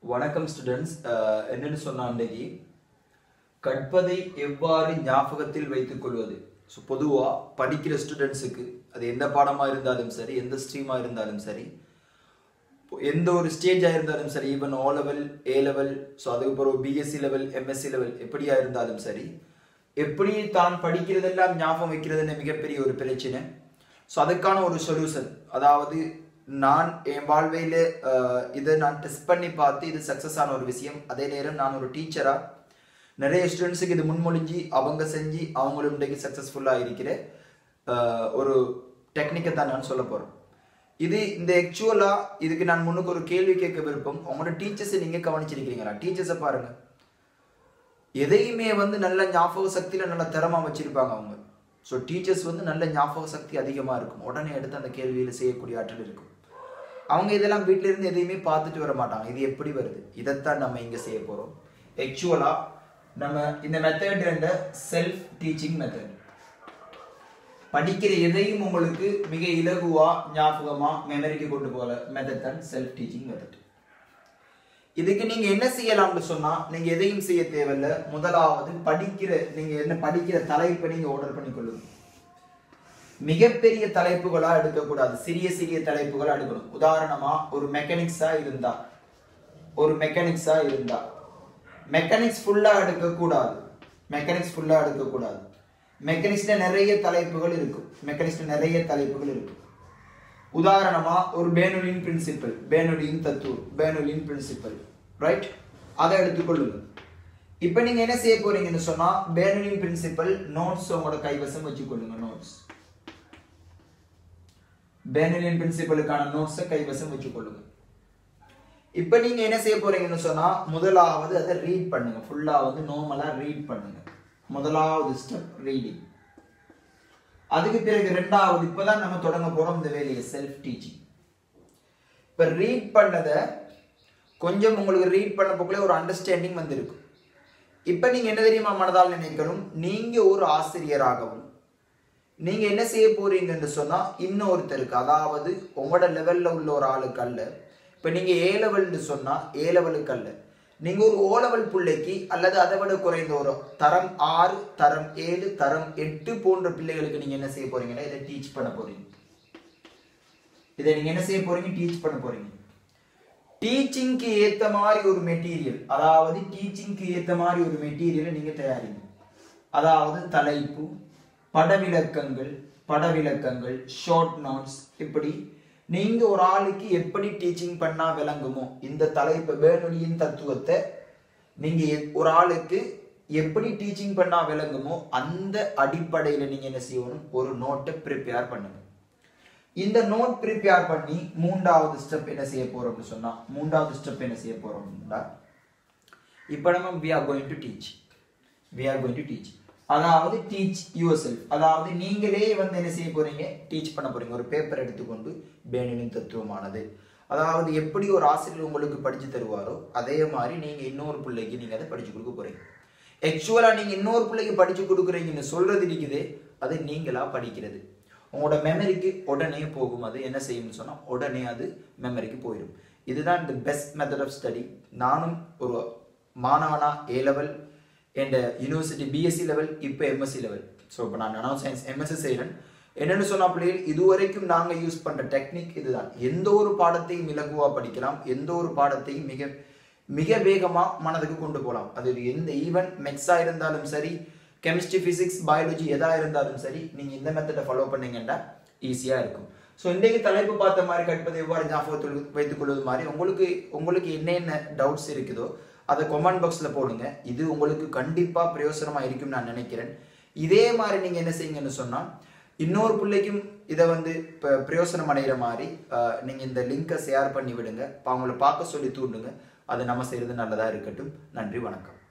வணக்கம் ஸ்டூடெண்ட்ஸ் என்னன்னு சொன்னா அன்றைக்கு கற்பதை எவ்வாறு ஞாபகத்தில் வைத்துக் கொள்வது ஸோ பொதுவாக படிக்கிற ஸ்டூடெண்ட்ஸுக்கு அது எந்த பாடமாக இருந்தாலும் சரி எந்த ஸ்ட்ரீமாக இருந்தாலும் சரி இப்போ எந்த ஒரு ஸ்டேஜாக இருந்தாலும் சரி even O level A level so அதுக்கப்புறம் பிஎஸ்சி லெவல் எம்எஸ்சி லெவல் எப்படியா இருந்தாலும் சரி எப்படி தான் படிக்கிறதெல்லாம் ஞாபகம் வைக்கிறதுன்னு மிகப்பெரிய ஒரு பிரச்சனை ஸோ அதுக்கான ஒரு சொல்யூஷன் அதாவது நான் என் வாழ்வையில் இதை நான் டெஸ்ட் பண்ணி பார்த்து இது சக்ஸஸ் ஆன ஒரு விஷயம் அதே நேரம் நான் ஒரு டீச்சராக நிறைய ஸ்டூடெண்ட்ஸுக்கு இது முன்மொழிஞ்சு அவங்க செஞ்சு அவங்களும் இன்றைக்கு சக்ஸஸ்ஃபுல்லாக இருக்கிற அஹ், ஒரு டெக்னிக்கை தான் நான் சொல்ல போகிறேன் இது இந்த ஆக்சுவலாக இதுக்கு நான் முன்னுக்கு ஒரு கேள்வி கேட்க விருப்பம் உங்களோட டீச்சர்ஸை நீங்கள் கவனிச்சிருக்கிறீங்களா டீச்சர்ஸை பாருங்க எதையுமே வந்து நல்ல ஞாபக சக்தியில் நல்ல திறமா வச்சிருப்பாங்க அவங்க ஸோ டீச்சர்ஸ் வந்து நல்ல ஞாபக சக்தி அதிகமாக இருக்கும் உடனே எடுத்து அந்த கேள்வியில் செய்யக்கூடிய ஆற்றல் இருக்கும் அவங்க இதெல்லாம் வீட்டில இருந்து எதையுமே பார்த்துட்டு வர மாட்டாங்க இது எப்படி வருது இதைத்தான் நம்ம இங்கே செய்ய போகிறோம் ஆக்சுவலாக நம்ம இந்த மெத்தட் செல்ஃப் டீச்சிங் மெத்தட் படிக்கிற எதையும் உங்களுக்கு மிக இலகுவா ஞாபகமா மெமரிக்கு கொண்டு போகிற மெத்தட் தான் செல்ஃப் டீச்சிங் மெத்தட் இதுக்கு நீங்க என்ன செய்யலாம்னு சொன்னா நீங்க எதையும் செய்ய தேவையில்ல முதலாவது படிக்கிற நீங்க என்ன படிக்கிற தலைப்பை நீங்க ஆர்டர் பண்ணிக்கொள்ளுங்க மிகப்பெரிய தலைப்புகளா எடுக்கக்கூடாது சிறிய சிறிய தலைப்புகளா எடுக்கணும் உதாரணமா ஒரு மெக்கானிக்ஸா இருந்தா ஒரு மெக்கானிக்ஸா இருந்தா மெக்கானிக்ஸ் ஃபுல்லா எடுக்கக்கூடாது மெக்கானிக்ஸ் ஃபுல்லா எடுக்கக்கூடாது மெக்கானிக்ஸ்ல நிறைய தலைப்புகள் இருக்கும் மெக்கானிக்ஸ்ல நிறைய தலைப்புகள் இருக்கும் உதாரணமா ஒரு பேனுலின் பிரின்சிபல் பேனுலின் தத்துவம் பேனுலின் பிரின்சிபல் ரைட் அதை எடுத்துக்கொள்ளுங்க இப்போ நீங்க என்ன செய்ய போறீங்கன்னு சொன்னா பேனுலின் பிரின்சிபல் நோட்ஸ் உங்களோட கைவசம் வச்சுக்கொள்ளுங்க நோட்ஸ் பேனுலின் பிரின்சிபலுக்கான நோட்ஸை கைவசம் வச்சுக்கொள்ளுங்க இப்போ நீங்க என்ன செய்ய போறீங்கன்னு சொன்னா முதலாவது அதை ரீட் பண்ணுங்க ஃபுல்லா வந்து நார்மலா ரீட் பண்ணுங்க முதலாவது ஸ்டெப் ரீடிங் அதுக்கு பிறகு ரெண்டாவது இப்பதான் நம்ம தொடங்க போறோம் இந்த வேலையை செல்ஃப் டீச்சிங் இப்ப ரீட் பண்ணதை கொஞ்சம் உங்களுக்கு ரீட் பண்ண போக்குள்ள ஒரு அண்டர்ஸ்டாண்டிங் வந்திருக்கும் இப்ப நீங்க என்ன தெரியுமா மனதால் நினைக்கணும் நீங்க ஒரு ஆசிரியராகவும் நீங்க என்ன செய்ய போறீங்கன்னு சொன்னா இன்னொருத்தருக்கு அதாவது உங்களோட லெவல்ல உள்ள ஒரு ஆளுக்கு அல்ல இப்ப நீங்க ஏ லெவல்னு சொன்னா ஏ லெவலுக்கு அல்ல நீங்க ஒரு ஓ லெவல் பிள்ளைக்கு அல்லது அதை விட குறைந்த ஒரு தரம் ஆறு தரம் ஏழு தரம் எட்டு போன்ற பிள்ளைகளுக்கு நீங்க என்ன செய்ய போறீங்கன்னா இதை டீச் பண்ண போறீங்க இதை நீங்க என்ன செய்ய போறீங்க டீச் பண்ண போறீங்க டீச்சிங்க்கு ஏத்த மாதிரி ஒரு மெட்டீரியல் அதாவது டீச்சிங்க்கு ஏத்த மாதிரி ஒரு மெட்டீரியலை நீங்க தயாரிங்க அதாவது தலைப்பு படவிளக்கங்கள் படவிளக்கங்கள் ஷார்ட் நோட்ஸ் இப்படி நீங்க ஒரு ஆளுக்கு எப்படி டீச்சிங் பண்ணா விளங்குமோ இந்த தலைப்பு வேணொலியின் தத்துவத்தை நீங்க எ- ஒரு ஆளுக்கு எப்படி டீச்சிங் பண்ணா விளங்குமோ அந்த அடிப்படையில நீங்க என்ன செய்யணும் ஒரு நோட்டை ப்ரிப்பேர் பண்ணுங்க இந்த நோட் ப்ரிப்பேர் பண்ணி மூன்றாவது ஸ்டெப் என்ன செய்ய போறோம்னு சொன்னா மூன்றாவது ஸ்டெப் என்ன செய்ய போறோம்னா இப்போ நம்ம we are going to teach we are going to teach அதாவது டீச் யுவர் செல்ஃப் அதாவது நீங்களே வந்து என்ன செய்ய போறீங்க டீச் பண்ண போறீங்க ஒரு பேப்பர் எடுத்துக்கொண்டு பேனினின் தத்துவமானது அதாவது எப்படி ஒரு ஆசிரியர் உங்களுக்கு படிச்சு தருவாரோ அதே மாதிரி நீங்க இன்னொரு பிள்ளைக்கு நீங்க அதை படிச்சு கொடுக்க போறீங்க ஆக்சுவலா நீங்க இன்னொரு பிள்ளைக்கு படிச்சு கொடுக்குறீங்கன்னு சொல்றது இருக்குதே அது நீங்களா படிக்கிறது உங்களோட மெமரிக்கு உடனே போகும் அது என்ன செய்யும்னு சொன்னா உடனே அது மெமரிக்கு போயிடும் இதுதான் இந்த பெஸ்ட் மெத்தட் ஆஃப் ஸ்டடி நானும் ஒரு மாணவனா ஏ லெவல் என் யூனிவர்சிட்டி பிஎஸ்சி லெவல் இப்போ எம்எஸ்சி லெவல் ஸோ இப்போ நான் நானோ சயின்ஸ் எம்எஸ்சி செய்கிறேன் என்னென்னு சொன்னா பிள்ளைகள் இதுவரைக்கும் நாங்கள் யூஸ் பண்ணுற டெக்னிக் இதுதான் எந்த ஒரு பாடத்தையும் இலகுவாக படிக்கலாம் எந்த ஒரு பாடத்தையும் மிக மிக வேகமாக மனதுக்கு கொண்டு போகலாம் அது எந்த ஈவன் மெக்ஸாக இருந்தாலும் சரி கெமிஸ்ட்ரி ஃபிசிக்ஸ் பயாலஜி எதா இருந்தாலும் சரி நீங்கள் இந்த மெத்தடை ஃபாலோ பண்ணீங்கன்னா ஈஸியாக இருக்கும் ஸோ இன்றைக்கு தலைப்பு பார்த்த மாதிரி கற்பதை எவ்வாறு ஞாபகத்தில் வைத்துக் கொள்வது மாதிரி உங்களுக்கு உங்களுக்கு என்னென்ன டவுட்ஸ் இருக்குதோ அதை கமெண்ட் பாக்ஸில் போடுங்க இது உங்களுக்கு கண்டிப்பாக பிரயோசனமாக இருக்கும்னு நான் நினைக்கிறேன் இதே மாதிரி நீங்கள் என்ன செய்யுங்கன்னு சொன்னால் இன்னொரு பிள்ளைக்கும் இதை வந்து இப்போ பிரயோசனம் அடைகிற மாதிரி நீங்கள் இந்த லிங்கை ஷேர் பண்ணி விடுங்க இப்போ அவங்கள பார்க்க சொல்லி தூண்டுங்க அது நம்ம செய்கிறது நல்லதாக இருக்கட்டும் நன்றி வணக்கம்